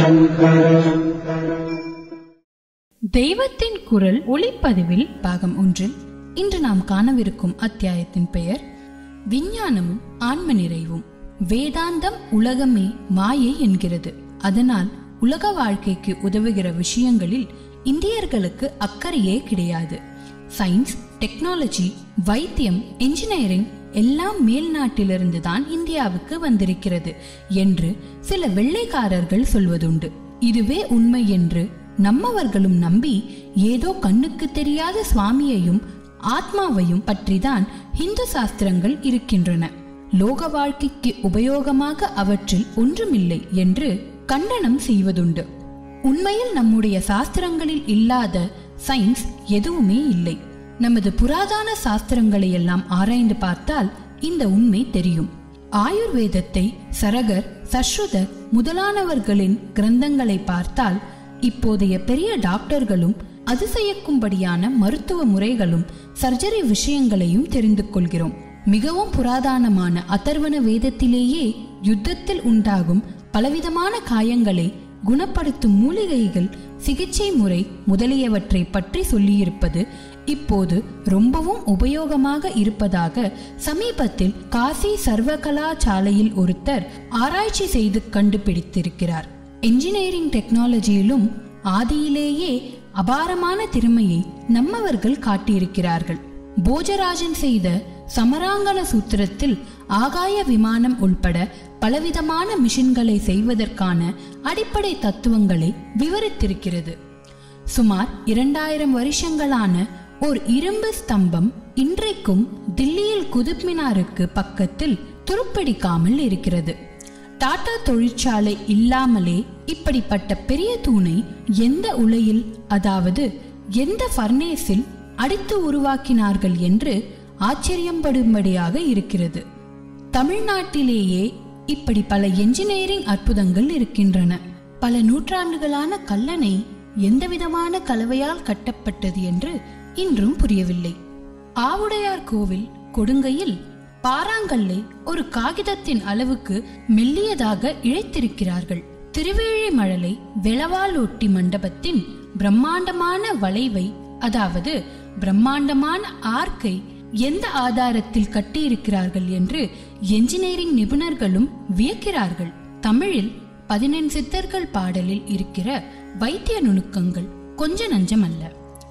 தெய்வத்தின் குரல் ஒளிப்பதிவில் பாகம் ஒன்றில் இன்று நாம் காணவிருக்கும் அத்தியாயத்தின் பெயர் விஞ்ஞானமும் ஆன்ம நிறைவும் வேதாந்தம் உலகமே மாயை என்கிறது அதனால் உலக வாழ்க்கைக்கு உதவுகிற விஷயங்களில் இந்தியர்களுக்கு அக்கறையே கிடையாது சயின்ஸ் டெக்னாலஜி வைத்தியம் இன்ஜினியரிங் எல்லாம் மேல் நாட்டிலிருந்து தான் இந்தியாவுக்கு வந்திருக்கிறது என்று சில வெள்ளைக்காரர்கள் சொல்வதுண்டு இதுவே உண்மை என்று நம்மவர்களும் நம்பி ஏதோ கண்ணுக்கு தெரியாத சுவாமியையும் ஆத்மாவையும் பற்றிதான் இந்து சாஸ்திரங்கள் இருக்கின்றன லோக வாழ்க்கைக்கு உபயோகமாக அவற்றில் ஒன்றுமில்லை என்று கண்டனம் செய்வதுண்டு உண்மையில் நம்முடைய சாஸ்திரங்களில் இல்லாத சயின்ஸ் எதுவுமே இல்லை நமது புராதன சாஸ்திரங்களை எல்லாம் ஆராய்ந்து பார்த்தால் இந்த உண்மை தெரியும் ஆயுர்வேதத்தை சரகர் சஸ்ருதர் முதலானவர்களின் கிரந்தங்களை பார்த்தால் இப்போதைய பெரிய டாக்டர்களும் அதிசயக்கும்படியான மருத்துவ முறைகளும் சர்ஜரி விஷயங்களையும் தெரிந்து கொள்கிறோம் மிகவும் புராதனமான அதர்வன வேதத்திலேயே யுத்தத்தில் உண்டாகும் பலவிதமான காயங்களை குணப்படுத்தும் மூலிகைகள் சிகிச்சை முறை முதலியவற்றை பற்றி சொல்லியிருப்பது இப்போது ரொம்பவும் உபயோகமாக இருப்பதாக சமீபத்தில் காசி சர்வகலாசாலையில் ஒருத்தர் ஆராய்ச்சி செய்து கண்டுபிடித்திருக்கிறார் என்ஜினியரிங் டெக்னாலஜியிலும் ஆதியிலேயே அபாரமான திறமையை நம்மவர்கள் காட்டியிருக்கிறார்கள் போஜராஜன் செய்த சமராங்கன சூத்திரத்தில் ஆகாய விமானம் உள்பட பலவிதமான மிஷின்களை செய்வதற்கான அடிப்படை தத்துவங்களை விவரித்திருக்கிறது சுமார் இரண்டாயிரம் வருஷங்களான ஓர் இரும்பு ஸ்தம்பம் இன்றைக்கும் தில்லியில் குதுப் மினாருக்கு பக்கத்தில் துருப்பிடிக்காமல் இருக்கிறது டாடா தொழிற்சாலை இல்லாமலே இப்படிப்பட்ட பெரிய தூணை எந்த உலையில் அதாவது எந்த ஃபர்னேஸில் அடித்து உருவாக்கினார்கள் என்று ஆச்சரியப்படும்படியாக இருக்கிறது தமிழ்நாட்டிலேயே இப்படி பல என்ஜினியரிங் அற்புதங்கள் இருக்கின்றன பல நூற்றாண்டுகளான கல்லணை எந்தவிதமான கலவையால் கட்டப்பட்டது என்று இன்றும் புரியவில்லை ஆவுடையார் கோவில் கொடுங்கையில் பாறாங்கல்லை ஒரு காகிதத்தின் அளவுக்கு மெல்லியதாக இழைத்திருக்கிறார்கள் திருவேழிமழலை வெளவாலொட்டி மண்டபத்தின் பிரம்மாண்டமான வளைவை அதாவது பிரம்மாண்டமான ஆர்க்கை எந்த ஆதாரத்தில் கட்டியிருக்கிறார்கள் என்று என்ஜினியரிங் நிபுணர்களும் வியக்கிறார்கள் தமிழில் பதினெண் சித்தர்கள் பாடலில் இருக்கிற வைத்திய நுணுக்கங்கள் கொஞ்ச நஞ்சமல்ல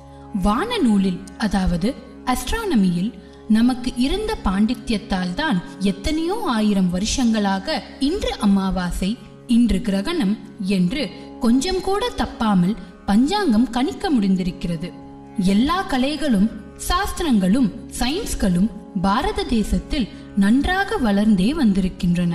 வான நூலில் அதாவது அஸ்ட்ரானமியில் நமக்கு இருந்த பாண்டித்யத்தால் தான் எத்தனையோ ஆயிரம் வருஷங்களாக இன்று அமாவாசை இன்று கிரகணம் என்று கொஞ்சம் கூட தப்பாமல் பஞ்சாங்கம் கணிக்க முடிந்திருக்கிறது எல்லா கலைகளும் சாஸ்திரங்களும் சயின்ஸ்களும் பாரத தேசத்தில் நன்றாக வளர்ந்தே வந்திருக்கின்றன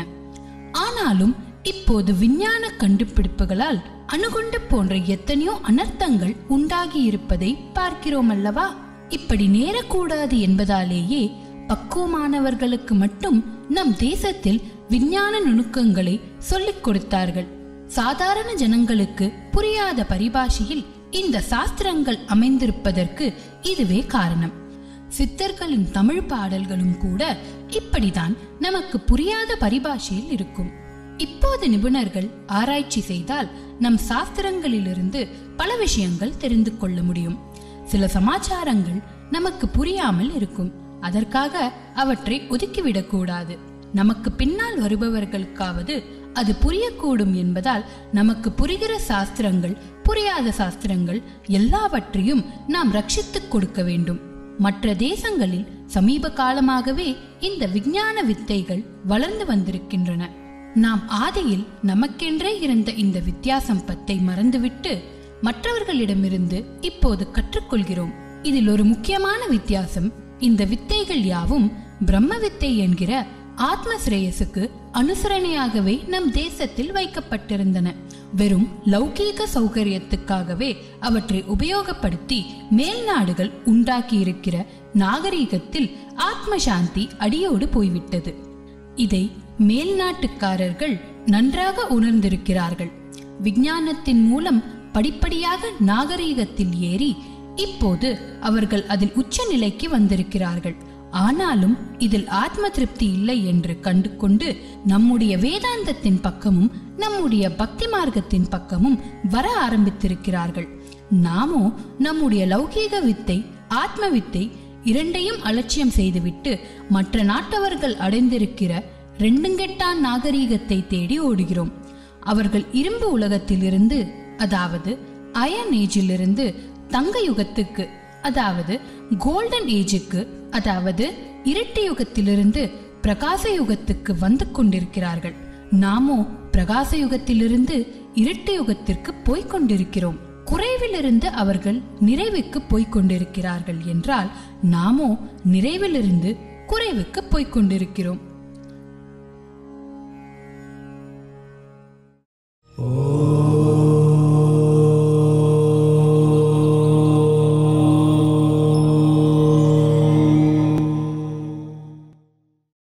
ஆனாலும் இப்போது விஞ்ஞான கண்டுபிடிப்புகளால் அணுகுண்டு போன்ற எத்தனையோ அனர்த்தங்கள் உண்டாகி இருப்பதை பார்க்கிறோம் அல்லவா இப்படி நேரக்கூடாது என்பதாலேயே பக்குவமானவர்களுக்கு மட்டும் நம் தேசத்தில் விஞ்ஞான நுணுக்கங்களை சொல்லிக் கொடுத்தார்கள் சாதாரண ஜனங்களுக்கு புரியாத பரிபாஷையில் இந்த சாஸ்திரங்கள் அமைந்திருப்பதற்கு இதுவே காரணம் சித்தர்களின் தமிழ் பாடல்களும் கூட இப்படிதான் நமக்கு புரியாத பரிபாஷையில் இருக்கும் இப்போது நிபுணர்கள் ஆராய்ச்சி செய்தால் நம் சாஸ்திரங்களிலிருந்து பல விஷயங்கள் தெரிந்து கொள்ள முடியும் சில சமாச்சாரங்கள் நமக்கு புரியாமல் இருக்கும் அதற்காக அவற்றை ஒதுக்கிவிடக் கூடாது நமக்கு பின்னால் வருபவர்களுக்காவது அது புரியக்கூடும் என்பதால் நமக்கு புரிகிற சாஸ்திரங்கள் புரியாத சாஸ்திரங்கள் எல்லாவற்றையும் நாம் ரட்சித்துக் கொடுக்க வேண்டும் மற்ற தேசங்களில் சமீப காலமாகவே இந்த விஞ்ஞான வித்தைகள் வளர்ந்து வந்திருக்கின்றன நாம் ஆதியில் நமக்கென்றே இருந்த இந்த வித்தியாசம் பத்தை மறந்துவிட்டு மற்றவர்களிடமிருந்து இப்போது கற்றுக்கொள்கிறோம் இதில் ஒரு முக்கியமான வித்தியாசம் இந்த வித்தைகள் யாவும் பிரம்ம வித்தை என்கிற ஆத்ம சிரேயசுக்கு அனுசரணையாகவே நம் தேசத்தில் வைக்கப்பட்டிருந்தன வெறும் லௌகீக சௌகரியத்துக்காகவே அவற்றை உபயோகப்படுத்தி மேல் நாடுகள் உண்டாக்கி இருக்கிற நாகரீகத்தில் ஆத்ம சாந்தி அடியோடு போய்விட்டது இதை மேல்நாட்டுக்காரர்கள் நன்றாக உணர்ந்திருக்கிறார்கள் விஞ்ஞானத்தின் மூலம் படிப்படியாக நாகரீகத்தில் ஏறி இப்போது அவர்கள் அதில் உச்ச நிலைக்கு வந்திருக்கிறார்கள் ஆனாலும் இதில் ஆத்ம திருப்தி இல்லை என்று கண்டு கொண்டு நம்முடைய வேதாந்தத்தின் பக்கமும் நம்முடைய பக்தி மார்க்கத்தின் பக்கமும் வர ஆரம்பித்திருக்கிறார்கள் நாமோ நம்முடைய லௌகீக வித்தை ஆத்ம வித்தை இரண்டையும் அலட்சியம் செய்துவிட்டு மற்ற நாட்டவர்கள் அடைந்திருக்கிற ரெண்டுங்கெட்டான் நாகரீகத்தை தேடி ஓடுகிறோம் அவர்கள் இரும்பு உலகத்திலிருந்து அதாவது அயன் ஏஜிலிருந்து தங்க யுகத்துக்கு அதாவது கோல்டன் ஏஜுக்கு அதாவது இருட்டு யுகத்திலிருந்து பிரகாச யுகத்துக்கு வந்து கொண்டிருக்கிறார்கள் நாமோ பிரகாச யுகத்திலிருந்து இருட்டு யுகத்திற்கு போய்க் கொண்டிருக்கிறோம் குறைவிலிருந்து அவர்கள் நிறைவுக்கு போய்க் கொண்டிருக்கிறார்கள் என்றால் நாமோ நிறைவிலிருந்து குறைவுக்கு போய்க் கொண்டிருக்கிறோம்